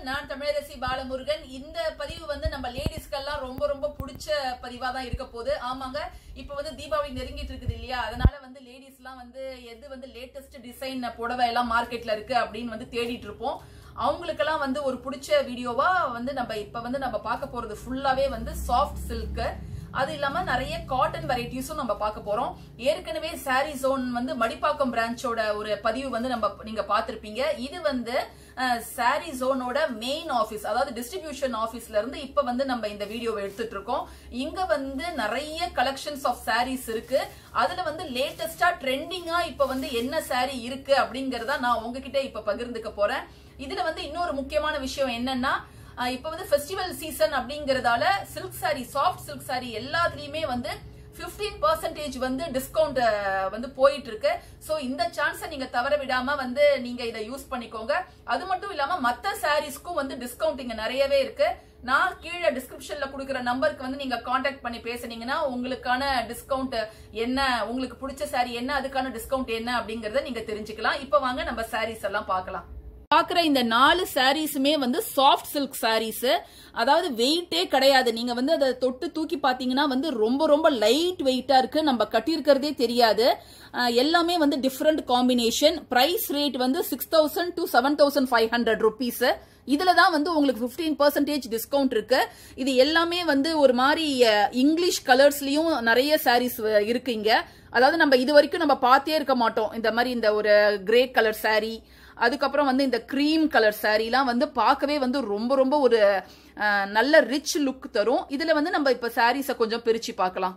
நான் தமிழரசி பாலமுருகன் இந்த பதிவு வந்து நம்ம லேடிஸ்க்கெல்லாம் ரொம்ப ரொம்ப பிடிச்ச பதிவா தான் இருக்க போகுது ஆமாங்க இப்போ வந்து தீபாவளி நெருங்கிட்டு இருக்குது இல்லையா அதனால வந்து லேடிஸ்லாம் வந்து எது வந்து லேட்டஸ்ட் டிசைன் புடவை எல்லாம் மார்க்கெட்ல இருக்கு அப்படின்னு வந்து தேடிட்டு இருப்போம் அவங்களுக்கெல்லாம் வந்து ஒரு பிடிச்ச வீடியோவா வந்து நம்ம இப்ப வந்து நம்ம பார்க்க போறது ஃபுல்லாவே வந்து சாஃப்ட் சில்க் அது இல்லாம நிறைய காட்டன் வெரைட்டிஸும் நம்ம பார்க்க போறோம் ஏற்கனவே சாரி ஜோன் வந்து மடிப்பாக்கம் பிரான்ச்சோட ஒரு பதிவு வந்து நம்ம நீங்க பார்த்திருப்பீங்க இது வந்து சாரி ஜோனோட மெயின் ஆபீஸ் அதாவது டிஸ்ட்ரிபியூஷன் ஆபீஸ்ல இருந்து இப்ப வந்து நம்ம இந்த வீடியோவை எடுத்துட்டு இருக்கோம் இங்க வந்து நிறைய கலெக்ஷன்ஸ் ஆஃப் சாரீஸ் இருக்கு அதுல வந்து லேட்டஸ்டா ட்ரெண்டிங்கா இப்ப வந்து என்ன சாரி இருக்கு அப்படிங்கறத நான் உங்ககிட்ட இப்ப பகிர்ந்துக்க போறேன் இதுல வந்து இன்னொரு முக்கியமான விஷயம் என்னன்னா ஆஹ் இப்ப வந்து ஃபெஸ்டிவல் சீசன் அப்படிங்கறதால silk saree soft silk saree எல்லாத்துலயுமே வந்து 15% பர்சன்டேஜ் வந்து டிஸ்கவுண்ட் வந்து போயிட்டு இருக்கு சோ இந்த சான்ஸை நீங்க தவற விடாம வந்து நீங்க இதை யூஸ் பண்ணிக்கோங்க அது மட்டும் இல்லாம மத்த சாரீஸ்க்கும் வந்து டிஸ்கவுண்ட் இங்க நிறையவே இருக்கு நான் கீழே டிஸ்கிரிப்ஷன்ல கொடுக்குற நம்பருக்கு வந்து நீங்க காண்டாக்ட் பண்ணி பேசுனீங்கன்னா உங்களுக்கான டிஸ்கவுண்ட் என்ன உங்களுக்கு பிடிச்ச சாரி என்ன அதுக்கான டிஸ்கவுண்ட் என்ன அப்படிங்கறத நீங்க தெரிஞ்சுக்கலாம் இப்ப வாங்க நம்ம சாரீஸ் எல்லாம் பார்க்கலாம் பாக்குற இந்த நாலு சாரீஸுமே வந்து சாஃப்ட் சில்க் சாரீஸ் அதாவது வெயிட்டே கிடையாது நீங்க வந்து அதை தொட்டு தூக்கி பாத்தீங்கன்னா வந்து ரொம்ப ரொம்ப லைட் வெயிட்டா இருக்கு நம்ம கட்டியிருக்கிறதே தெரியாது அஹ் எல்லாமே வந்து டிஃப்ரெண்ட் காம்பினேஷன் பிரைஸ் ரேட் வந்து six thousand to seven thousand five hundred rupees இதுல தான் வந்து உங்களுக்கு 15% பர்சன்டேஜ் டிஸ்கவுண்ட் இருக்கு இது எல்லாமே வந்து ஒரு மாதிரி அஹ், இங்கிலீஷ் கலர்ஸ்லயும் நிறைய சாரீஸ் இருக்கு இங்க அதாவது நம்ம இது வரைக்கும் நம்ம பார்த்தே இருக்க மாட்டோம் இந்த மாதிரி இந்த ஒரு கிரே கலர் saree அதுக்கப்புறம் வந்து இந்த க்ரீம் கலர் சாரீலாம் வந்து பார்க்கவே வந்து ரொம்ப ரொம்ப ஒரு அஹ், நல்ல ரிச் லுக் தரும் இதுல வந்து நம்ம இப்ப சாரீஸை கொஞ்சம் பிரிச்சு பார்க்கலாம்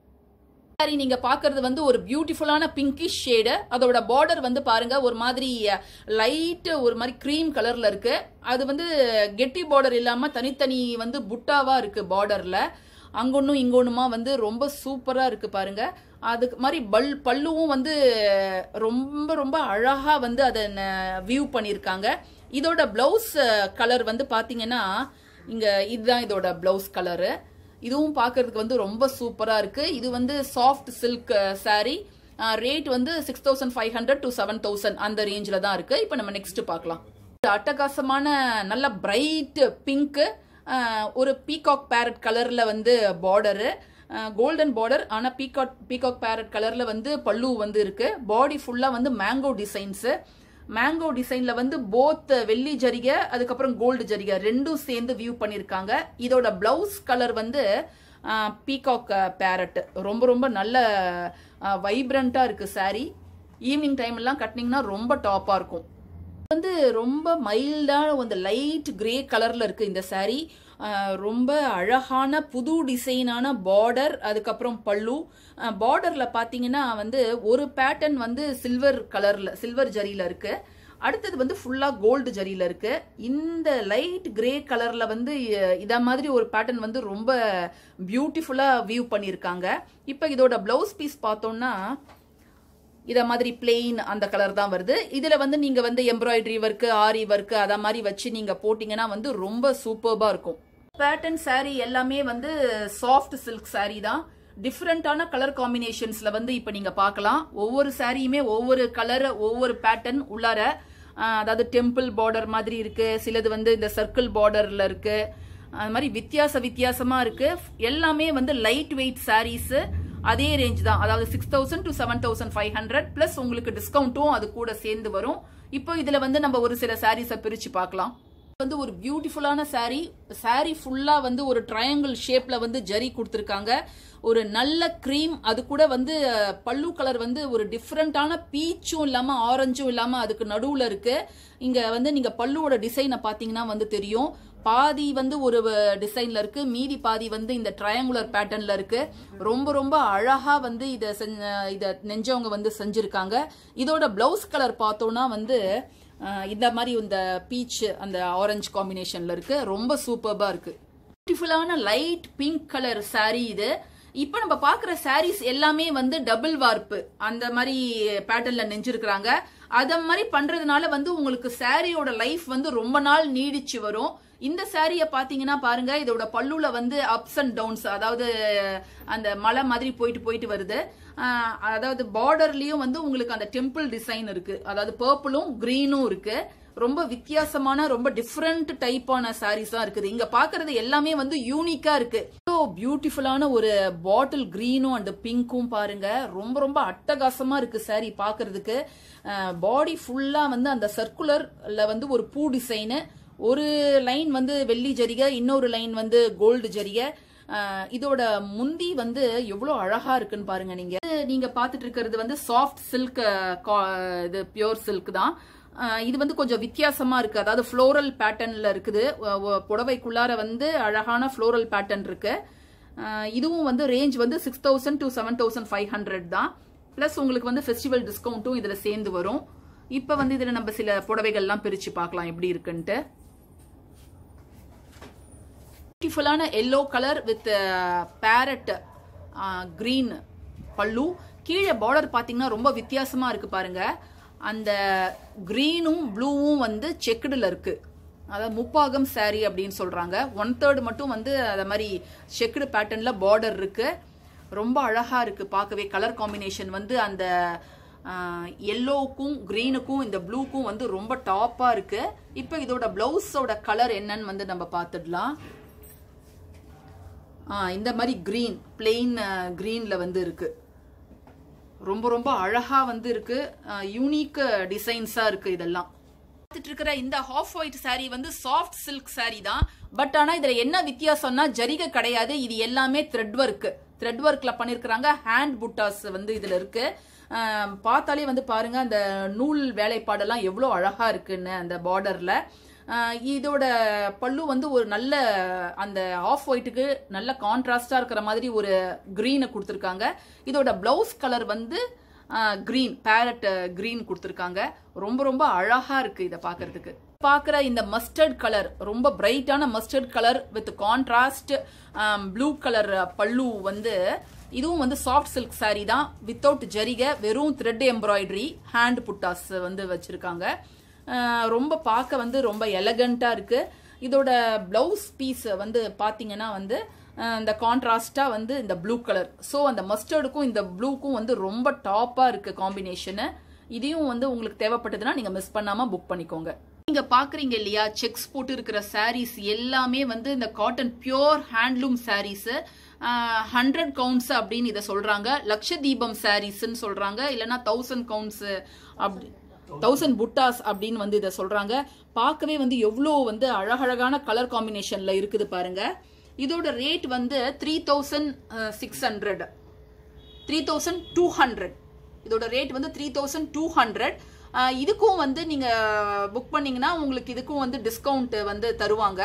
சாரி நீங்க பாக்குறது வந்து ஒரு பியூட்டிஃபுல்லான பிங்கிஷ் ஷேடு அதோட பார்டர் வந்து பாருங்க ஒரு மாதிரி லைட் ஒரு மாதிரி க்ரீம் கலர்ல இருக்கு அது வந்து கெட்டி பார்டர் இல்லாம தனித்தனி வந்து புட்டாவா இருக்கு பார்டர்ல அங்கொன்னும் இங்கொன்னுமா வந்து ரொம்ப சூப்பரா இருக்கு பாருங்க அதுக்கு மாதிரி பல் பல்லுவும் வந்து ரொம்ப ரொம்ப அழகா வந்து அதை வியூ பண்ணியிருக்காங்க இதோட பிளவுஸ் கலர் வந்து பாத்தீங்கன்னா இங்க இதுதான் இதோட பிளவுஸ் கலரு இதுவும் பார்க்கிறதுக்கு வந்து ரொம்ப சூப்பரா இருக்கு இது வந்து சாஃப்ட் சில்க் saree ரேட் வந்து six thousand five hundred to seven thousand அந்த ரேஞ்சில் தான் இருக்கு இப்போ நம்ம நெக்ஸ்ட் பார்க்கலாம் இது அட்டகாசமான நல்ல பிரைட் பிங்க் ஒரு பீகாக் பேரட் கலர்ல வந்து பார்டரு கோல்டன் பார்டர் ஆனால் பீகாக் பீகாக் பேரட் கலர்ல வந்து பல்லு வந்து இருக்கு பாடி ஃபுல்லா வந்து மேங்கோ டிசைன்ஸ் மேங்கோ டிசைன்ல வந்து போத் வெள்ளி ஜரிகை அதுக்கப்புறம் கோல்டு ஜரிகை ரெண்டும் சேர்ந்து வியூ பண்ணியிருக்காங்க இதோட பிளவுஸ் கலர் வந்து பீகாக் பேரட் ரொம்ப ரொம்ப நல்ல வைப்ரண்டா இருக்கு saree ஈவினிங் டைம் எல்லாம் கட்டினீங்கன்னா ரொம்ப டாப்பா இருக்கும் வந்து ரொம்ப மைல்டான அந்த லைட் கிரே கலர்ல இருக்கு இந்த saree அஹ் ரொம்ப அழகான புது டிசைனான பார்டர் அதுக்கப்புறம் பல்லு பார்டர்ல பாத்தீங்கன்னா வந்து ஒரு பேட்டர்ன் வந்து சில்வர் கலர்ல சில்வர் ஜரியில இருக்கு அடுத்தது வந்து ஃபுல்லா கோல்டு ஜரியில இருக்கு இந்த லைட் கிரே கலர்ல வந்து அஹ், இத மாதிரி ஒரு பேட்டர்ன் வந்து ரொம்ப பியூட்டிஃபுல்லா வியூ பண்ணியிருக்காங்க இப்போ இதோட பிளவுஸ் பீஸ் பார்த்தோம்னா இத மாதிரி பிளெயின் அந்த கலர் தான் வருது இதுல வந்து நீங்க வந்து எம்ப்ராய்டரி ஒர்க் ஆரி ஒர்க் அத மாதிரி வச்சு நீங்க போட்டீங்கன்னா வந்து ரொம்ப சூப்பர்பா இருக்கும் பேட்டர்ன் saree எல்லாமே வந்து சாஃப்ட் சில்க் saree தான் டிஃப்ரெண்டான கலர் காம்பினேஷன்ஸ்ல வந்து இப்ப நீங்க பார்க்கலாம் ஒவ்வொரு சாரியுமே ஒவ்வொரு கலர் ஒவ்வொரு பேட்டர்ன் உள்ளார ஆஹ், அதாவது டெம்பிள் பார்டர் மாதிரி இருக்கு சிலது வந்து இந்த சர்க்கிள் பார்டர்ல இருக்கு அது மாதிரி வித்தியாச வித்தியாசமா இருக்கு எல்லாமே வந்து லைட் வெயிட் சாரீஸ் அதே ரேஞ்ச் தான் அதாவது six thousand to seven thousand five hundred plus உங்களுக்கு டிஸ்கவுண்ட்டும் அது கூட சேர்ந்து வரும் இப்போ இதுல வந்து நம்ம ஒரு சில சாரீஸை பிரிச்சு பார்க்கலாம் வந்து ஒரு பியூட்டிஃபுல்லான saree saree ஃபுல்லா வந்து ஒரு ட்ரையாங்கிள் ஷேப்ல வந்து ஜரி கொடுத்துருக்காங்க ஒரு நல்ல க்ரீம் அது கூட வந்து அஹ், பல்லு கலர் வந்து ஒரு டிஃப்ரெண்டான பீச்சும் இல்லாம ஆரஞ்சும் இல்லாம அதுக்கு நடுவுல இருக்கு இங்க வந்து நீங்க பல்லுவோட டிசைனை பாத்தீங்கன்னா வந்து தெரியும் பாதி வந்து ஒரு டிசைன்ல இருக்கு மீதி பாதி வந்து இந்த ட்ரையாங்குலர் பேட்டர்ன்ல இருக்கு ரொம்ப ரொம்ப அழகா வந்து இத செஞ்ச- இத நெஞ்சவங்க வந்து செஞ்சிருக்காங்க இதோட பிளவுஸ் கலர் பார்த்தோம்னா வந்து அஹ், இந்த மாதிரி இந்த பீச் அந்த ஆரஞ்சு காம்பினேஷன்ல இருக்கு ரொம்ப சூப்பர்பா இருக்கு பியூட்டிஃபுல்லான லைட் பிங்க் கலர் saree இது இப்போ நம்ம பார்க்குற sarees எல்லாமே வந்து டபுள் வார்ப்பு அந்த மாதிரி பேட்டர்ன்ல நெஞ்சிருக்கிறாங்க அத மாதிரி பண்றதுனால வந்து உங்களுக்கு சாரியோட லைஃப் வந்து ரொம்ப நாள் நீடிச்சு வரும் இந்த சாரிய பாத்தீங்கன்னா பாருங்க இதோட பல்லுல வந்து அப்ஸ் அண்ட் டவுன்ஸ் அதாவது அந்த மலை மாதிரி போயிட்டு போயிட்டு வருது ஆஹ் அதாவது பார்டர்லயும் வந்து உங்களுக்கு அந்த டெம்பிள் டிசைன் இருக்கு அதாவது பர்பிளும் கிரீனும் இருக்கு ரொம்ப வித்தியாசமான ரொம்ப டிஃப்ரெண்ட் டைப்பான சாரீஸ் தான் இருக்குது இங்க பாக்குறது எல்லாமே வந்து யூனிக்கா இருக்கு பியூட்டிஃபுல்லான ஒரு பாட்டில் கிரீனும் அண்ட் பிங்க்கும் பாருங்க ரொம்ப ரொம்ப அட்டகாசமா இருக்கு சாரி பாக்குறதுக்கு பாடி ஃபுல்லா வந்து அந்த சர்க்குலர்ல வந்து ஒரு பூ டிசைனு ஒரு லைன் வந்து வெள்ளி ஜரிகை இன்னொரு லைன் வந்து கோல்டு ஜரிகை அஹ் இதோட முந்தி வந்து எவ்வளவு அழகா இருக்குன்னு பாருங்க நீங்க இது நீங்க பாத்துட்டு இருக்கிறது வந்து சாஃப்ட் சில்க் இது பியோர் சில்க் தான் அஹ் இது வந்து கொஞ்சம் வித்தியாசமா இருக்கு அதாவது ஃப்ளோரல் பேட்டர்ன்ல இருக்குது ஒ- ஒ- புடவைக்குள்ளார வந்து அழகான ஃப்ளோரல் பேட்டர்ன் இருக்கு அஹ் இதுவும் வந்து ரேஞ்ச் வந்து six thousand to seven thousand five hundred தான் பிளஸ் உங்களுக்கு வந்து ஃபெஸ்டிவல் டிஸ்கவுண்ட்டும் இதுல சேர்ந்து வரும் இப்ப வந்து இதுல நம்ம சில புடவைகள்லாம் பிரிச்சு பார்க்கலாம் எப்படி இருக்குன்ட்டு பியூட்டிஃபுல்லான yellow colour with parrot green பல்லு கீழே பார்டர் பார்த்தீங்கன்னா ரொம்ப வித்தியாசமா இருக்கு பாருங்க அந்த கிரீனும் ப்ளூவும் வந்து செக்குடில் இருக்கு அதாவது முப்பாகம் saree அப்படின்னு சொல்றாங்க ஒன் தேர்ட் மட்டும் வந்து அத மாதிரி செக்குடு பேட்டர்ன்ல பார்டர் இருக்கு ரொம்ப அழகா இருக்கு பார்க்கவே கலர் காம்பினேஷன் வந்து அந்த எல்லோவுக்கும் கிரீனுக்கும் இந்த ப்ளூக்கும் வந்து ரொம்ப டாப்பா இருக்கு இப்போ இதோட பிளவுஸோட கலர் என்னன்னு வந்து நம்ம பார்த்துடலாம் ஆ இந்த மாதிரி கிரீன் பிளெயின் கிரீன்ல வந்து இருக்கு ரொம்ப ரொம்ப அழகா வந்து இருக்கு யூனிக் டிசைன்ஸா இருக்கு இதெல்லாம் பார்த்துட்டு இருக்கிற இந்த ஹாஃப் ஒயிட் saree வந்து சாஃப்ட் சில்க் saree தான் பட் ஆனா இதுல என்ன வித்தியாசம்னா ஜரிகை கிடையாது இது எல்லாமே த்ரெட் ஒர்க் த்ரெட் ஒர்க்ல பண்ணிருக்கிறாங்க ஹேண்ட் புட்டாஸ் வந்து இதுல இருக்கு ஆஹ் பார்த்தாலே வந்து பாருங்க அந்த நூல் வேலைப்பாடெல்லாம் எவ்வளவு அழகா இருக்குன்னு அந்த பார்டர்ல இதோட பல்லு வந்து ஒரு நல்ல அந்த ஆஃப் ஒயிட்டுக்கு நல்ல கான்ட்ராஸ்டா இருக்கிற மாதிரி ஒரு கிரீனை கொடுத்துருக்காங்க இதோட பிளவுஸ் கலர் வந்து கிரீன் பேரட் கிரீன் கொடுத்துருக்காங்க ரொம்ப ரொம்ப அழகா இருக்கு இதை பார்க்கிறதுக்கு பார்க்குற இந்த மஸ்டர்ட் கலர் ரொம்ப பிரைட்டான mustard colour with contrast blue colour பல்லு வந்து இதுவும் வந்து சாஃப்ட் சில்க் saree தான் வித்தவுட் ஜரிகை வெறும் த்ரெட் எம்ப்ராய்டரி ஹேண்ட் புட்டாஸ் வந்து வச்சிருக்காங்க அஹ் ரொம்ப பார்க்க வந்து ரொம்ப எலகண்டா இருக்கு இதோட பிளவுஸ் பீஸ் வந்து பாத்தீங்கன்னா வந்து அஹ் இந்த கான்ட்ராஸ்டா வந்து இந்த ப்ளூ கலர் ஸோ அந்த மஸ்டர்டுக்கும் இந்த ப்ளூக்கும் வந்து ரொம்ப டாப்பா இருக்கு காம்பினேஷனு இதையும் வந்து உங்களுக்கு தேவைப்பட்டதுன்னா நீங்க மிஸ் பண்ணாம புக் பண்ணிக்கோங்க நீங்க பாக்குறீங்க இல்லையா செக்ஸ் போட்டு இருக்கிற சாரீஸ் எல்லாமே வந்து இந்த cotton pure handloom sarees hundred counts அப்படின்னு இதை சொல்றாங்க லட்சதீபம் சாரீஸ்ன்னு சொல்றாங்க இல்லைன்னா தௌசண்ட் கவுண்ட்ஸ் அப்படி தௌசண்ட் புட்டாஸ் அப்படின்னு வந்து இதை சொல்றாங்க பார்க்கவே வந்து எவ்வளோ வந்து அழகழகான கலர் காம்பினேஷன்ல இருக்குது பாருங்க இதோட ரேட் வந்து three thousand six hundred three thousand two hundred இதோட ரேட் வந்து த்ரீ தௌசண்ட் டூ ஹண்ட்ரட் இதுக்கும் வந்து நீங்க புக் பண்ணீங்கன்னா உங்களுக்கு இதுக்கும் வந்து டிஸ்கவுண்ட் வந்து தருவாங்க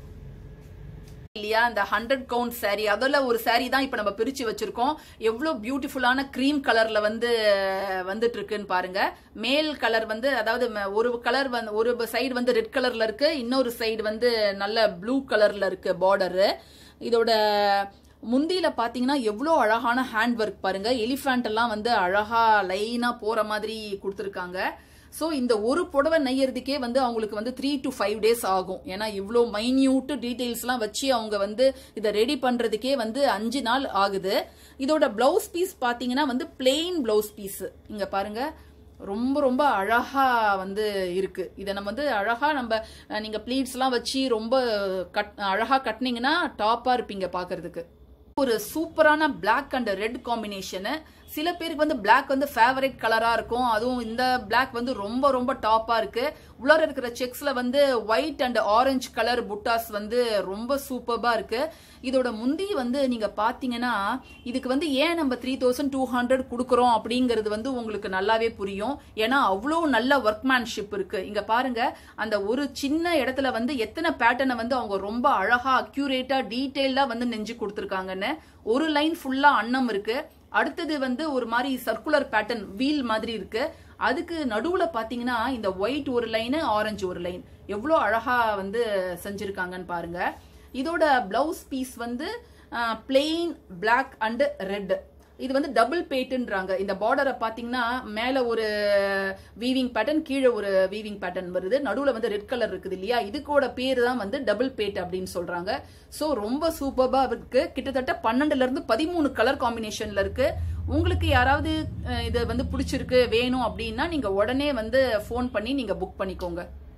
இல்லையா இந்த ஹண்ட்ரட் கவுண்ட் saree அதில் ஒரு saree தான் இப்போ நம்ம பிரிச்சு வச்சிருக்கோம் எவ்வளோ பியூட்டிஃபுல்லான க்ரீம் கலர்ல வந்து வந்துட்டு இருக்குன்னு பாருங்க மேல் கலர் வந்து அதாவது ம- ஒரு கலர் வந்து ஒரு சைடு வந்து ரெட் கலர்ல இருக்கு இன்னொரு சைடு வந்து நல்ல ப்ளூ கலர்ல இருக்கு பார்டரு இதோட முந்தியில பாத்தீங்கன்னா எவ்வளோ அழகான ஹேண்ட் ஒர்க் பாருங்க எலிஃபண்ட் எல்லாம் வந்து அழகா லைனா போற மாதிரி கொடுத்துருக்காங்க ஸோ இந்த ஒரு புடவை நெய்யறதுக்கே வந்து அவங்களுக்கு வந்து த்ரீ டு ஃபைவ் டேஸ் ஆகும் ஏன்னா இவ்வளோ மைன்யூட் டீட்டெயில்ஸ்லாம் வச்சு அவங்க வந்து இதை ரெடி பண்ணுறதுக்கே வந்து அஞ்சு நாள் ஆகுது இதோட பிளவுஸ் பீஸ் பார்த்தீங்கன்னா வந்து பிளெயின் பிளவுஸ் பீஸ் இங்கே பாருங்க ரொம்ப ரொம்ப அழகா வந்து இருக்கு இதை நம்ம வந்து அழகா நம்ம அஹ், நீங்க ப்ளீட்ஸ்லாம் வச்சு ரொம்ப கட் அழகா கட்டினீங்கன்னா டாப்பா இருப்பீங்க பார்க்கிறதுக்கு ஒரு சூப்பரான Black அண்ட் ரெட் காம்பினேஷனு சில பேருக்கு வந்து Black வந்து ஃபேவரட் கலரா இருக்கும் அதுவும் இந்த Black வந்து ரொம்ப ரொம்ப டாப்பா இருக்கு உள்ளார இருக்கிற செக்ஸ்ல வந்து ஒயிட் அண்ட் ஆரஞ்சு கலர் புட்டாஸ் வந்து ரொம்ப சூப்பர்பா இருக்கு இதோட முந்தி வந்து நீங்க பாத்தீங்கன்னா இதுக்கு வந்து ஏன் நம்ம த்ரீ தௌசண்ட் டூ ஹண்ட்ரட் கொடுக்குறோம் அப்படிங்கிறது வந்து உங்களுக்கு நல்லாவே புரியும் ஏன்னா அவ்வளோ நல்ல ஒர்க்மேன்ஷிப் இருக்கு இங்க பாருங்க அந்த ஒரு சின்ன இடத்துல வந்து எத்தனை பேட்டர்னை வந்து அவங்க ரொம்ப அழகா அக்யூரேட்டா டீட்டெயிலா வந்து நெஞ்சு கொடுத்துருக்காங்கன்னு ஒரு லைன் ஃபுல்லா அன்னம் இருக்கு அடுத்தது வந்து ஒரு மாதிரி சர்க்குலர் பேட்டர்ன் வீல் மாதிரி இருக்கு அதுக்கு நடுவுல பாத்தீங்கன்னா இந்த ஒயிட் ஒரு லைன் ஆரஞ்சு ஒரு லைன் எவ்வளோ அழகா வந்து செஞ்சிருக்காங்கன்னு பாருங்க இதோட பிளவுஸ் பீஸ் வந்து பிளெயின் Black அண்ட் ரெட் இது வந்து டபுள் பேட்டுன்றாங்க இந்த பார்டரை பாத்தீங்கன்னா மேல ஒரு வீவிங் பேட்டர்ன் கீழே ஒரு வீவிங் பேட்டர்ன் வருது நடுவுல வந்து ரெட் கலர் இருக்குது இல்லையா இதுக்கோட பேர் தான் வந்து டபுள் பேட் அப்படின்னு சொல்றாங்க சோ ரொம்ப சூப்பர்பா இருக்கு கிட்டத்தட்ட பன்னெண்டுல இருந்து பதிமூணு கலர் காம்பினேஷன்ல இருக்கு உங்களுக்கு யாராவது அஹ், இது வந்து பிடிச்சிருக்கு வேணும் அப்படின்னா நீங்க உடனே வந்து ஃபோன் பண்ணி நீங்க புக் பண்ணிக்கோங்க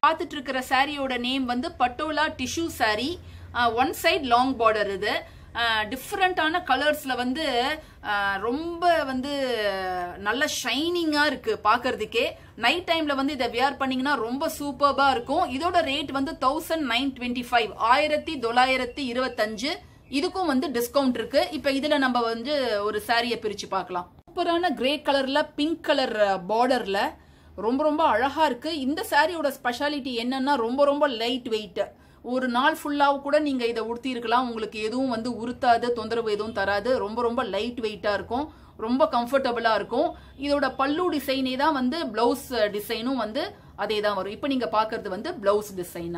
பார்த்துட்டு இருக்கிற சாரியோட நேம் வந்து Patola tissue saree one side long border இது டிஃப்ரெண்ட்டான கலர்ஸில் வந்து அஹ், ரொம்ப வந்து நல்ல ஷைனிங்காக இருக்குது பார்க்கறதுக்கே நைட் டைமில் வந்து இதை வியர் பண்ணிங்கன்னா ரொம்ப சூப்பர்பாக இருக்கும் இதோட ரேட் வந்து தௌசண்ட் நைன் டுவெண்ட்டி ஃபைவ் ஆயிரத்தி தொள்ளாயிரத்தி இருபத்தஞ்சு இதுக்கும் வந்து டிஸ்கவுண்ட் இருக்கு இப்போ இதில் நம்ம வந்து ஒரு சாரியை பிரித்து பார்க்கலாம் சூப்பரான கிரே கலரில் பிங்க் கலர் பார்டரில் ரொம்ப ரொம்ப அழகா இருக்கு இந்த சாரியோட ஸ்பெஷாலிட்டி என்னன்னா ரொம்ப ரொம்ப லைட் வெயிட் ஒரு நாள் ஃபுல்லாக கூட நீங்க இதை உடுத்தி இருக்கலாம் உங்களுக்கு எதுவும் வந்து உறுத்தாது தொந்தரவு எதுவும் தராது ரொம்ப ரொம்ப லைட் வெயிட்டா இருக்கும் ரொம்ப கம்ஃபர்டபுளா இருக்கும் இதோட பல்லு டிசைனே தான் வந்து பிளவுஸ் டிசைனும் வந்து அதே தான் வரும் இப்போ நீங்க பார்க்கறது வந்து பிளவுஸ் டிசைனா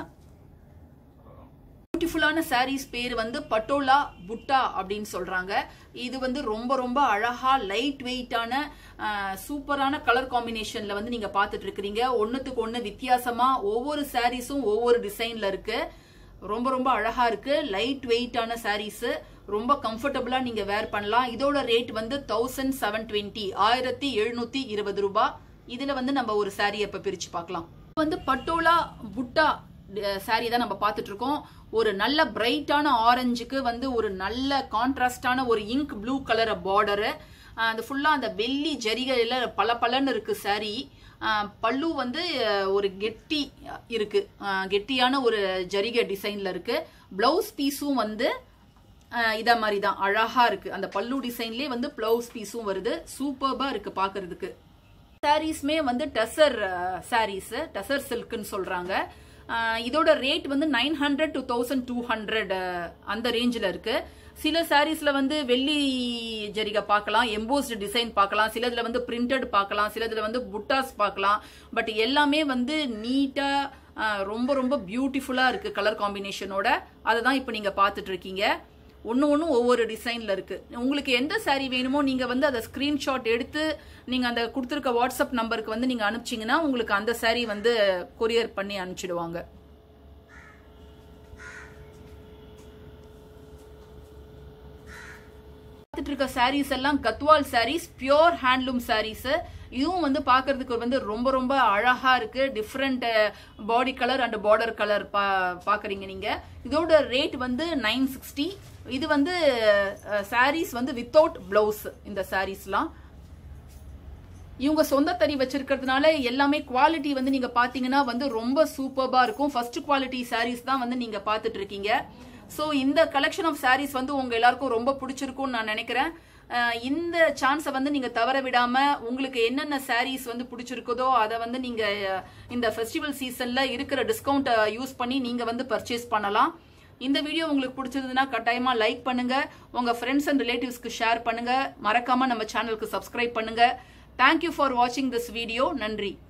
பியூட்டிஃபுல்லான சாரீஸ் பேர் வந்து பட்டோலா புட்டா அப்படின்னு சொல்றாங்க இது வந்து ரொம்ப ரொம்ப அழகா லைட் வெயிட்டான சூப்பரான கலர் காம்பினேஷன்ல வந்து நீங்க பார்த்துட்டு இருக்கிறீங்க ஒண்ணுத்துக்கு ஒண்ணு வித்தியாசமா ஒவ்வொரு சாரீஸும் ஒவ்வொரு டிசைன்ல இருக்கு ரொம்ப ரொம்ப அழகா இருக்கு லைட் வெயிட்டான சாரீஸ் ரொம்ப கம்ஃபர்டபுளா நீங்க வேர் பண்ணலாம் இதோட ரேட் வந்து தௌசண்ட் செவன் டுவெண்ட்டி ஆயிரத்தி எழுநூத்தி இருபது ரூபாய் இதுல வந்து நம்ம ஒரு சாரியை இப்ப பிரிச்சு பார்க்கலாம் இது வந்து பட்டோலா புட்டா சாரி தான் நம்ம பார்த்துட்டு இருக்கோம் ஒரு நல்ல பிரைட்டான ஆரஞ்சுக்கு வந்து ஒரு நல்ல கான்ட்ராஸ்டான ஒரு இங்க் ப்ளூ கலர் பார்டரு அந்த ஃபுல்லா அந்த வெள்ளி ஜரிகையில பல பலன்னு இருக்கு சாரி பல்லு வந்து அஹ், ஒரு கெட்டி இருக்கு அஹ், கெட்டியான ஒரு ஜரிகை டிசைன்ல இருக்கு பிளவுஸ் பீஸும் வந்து அஹ், இத மாதிரி தான் அழகா இருக்கு அந்த பல்லு டிசைன்லயே வந்து பிளவுஸ் பீஸும் வருது சூப்பர்பா இருக்கு பாக்குறதுக்கு சாரீஸ்மே வந்து டசர் சாரீஸ் டசர் சில்க்னு சொல்றாங்க அஹ் இதோட ரேட் வந்து nine hundred to thousand two hundred அந்த ரேஞ்சில் இருக்கு சில சாரீஸ்ல வந்து வெள்ளி ஜரிகை பார்க்கலாம் எம்போஸ்டு டிசைன் பார்க்கலாம் சிலதுல வந்து பிரிண்டட் பார்க்கலாம் சிலதுல வந்து புட்டாஸ் பார்க்கலாம் பட் எல்லாமே வந்து நீட்டா ரொம்ப ரொம்ப பியூட்டிஃபுல்லா இருக்கு கலர் காம்பினேஷனோட அதை தான் இப்போ நீங்க பார்த்துட்டு இருக்கீங்க ஒன்று ஒன்றும் ஒவ்வொரு டிசைனில் இருக்குது உங்களுக்கு எந்த saree வேணுமோ நீங்கள் வந்து அதை ஸ்க்ரீன்ஷாட் எடுத்து நீங்கள் அந்த கொடுத்துருக்க வாட்ஸ்அப் நம்பருக்கு வந்து நீங்கள் அனுப்பிச்சிங்கன்னா உங்களுக்கு அந்த saree வந்து கொரியர் பண்ணி அனுப்பிச்சிடுவாங்க பார்த்துட்டு இருக்க sarees எல்லாம் Gadwal sarees pure handloom sarees இதுவும் வந்து பார்க்கிறதுக்கு வந்து ரொம்ப ரொம்ப அழகா இருக்கு different body colour and border colour பா பார்க்குறீங்க நீங்க இதோட ரேட் வந்து நைன் சிக்ஸ்டி இது வந்து sarees வந்து வித்தவுட் பிளவுஸ் இந்த சாரீஸ்லாம் இவங்க சொந்த தறி வச்சிருக்கிறதுனால எல்லாமே குவாலிட்டி வந்து நீங்க பாத்தீங்கன்னா வந்து ரொம்ப சூப்பர்பா இருக்கும் ஃபர்ஸ்ட் குவாலிட்டி sarees தான் வந்து நீங்க பார்த்துட்டு இருக்கீங்க ஸோ இந்த கலெக்ஷன் ஆஃப் sarees வந்து உங்க எல்லாருக்கும் ரொம்ப பிடிச்சிருக்கும்னு நான் நினைக்கிறேன் அஹ் இந்த சான்ஸை வந்து நீங்க தவற விடாம உங்களுக்கு என்னென்ன sarees வந்து பிடிச்சிருக்குதோ அதை வந்து நீங்க அஹ், இந்த ஃபெஸ்டிவல் சீசன்ல இருக்கிற டிஸ்கவுண்ட் யூஸ் பண்ணி நீங்க வந்து பர்ச்சேஸ் பண்ணலாம் இந்த வீடியோ உங்களுக்கு பிடிச்சிருந்ததுன்னா கட்டாயமா லைக் பண்ணுங்க உங்க ஃப்ரெண்ட்ஸ் அண்ட் ரிலேட்டிவ்ஸ்க்கு ஷேர் பண்ணுங்க மறக்காம நம்ம சேனலுக்கு சப்ஸ்கிரைப் பண்ணுங்க தேங்க்யூ ஃபார் வாட்சிங் திஸ் வீடியோ நன்றி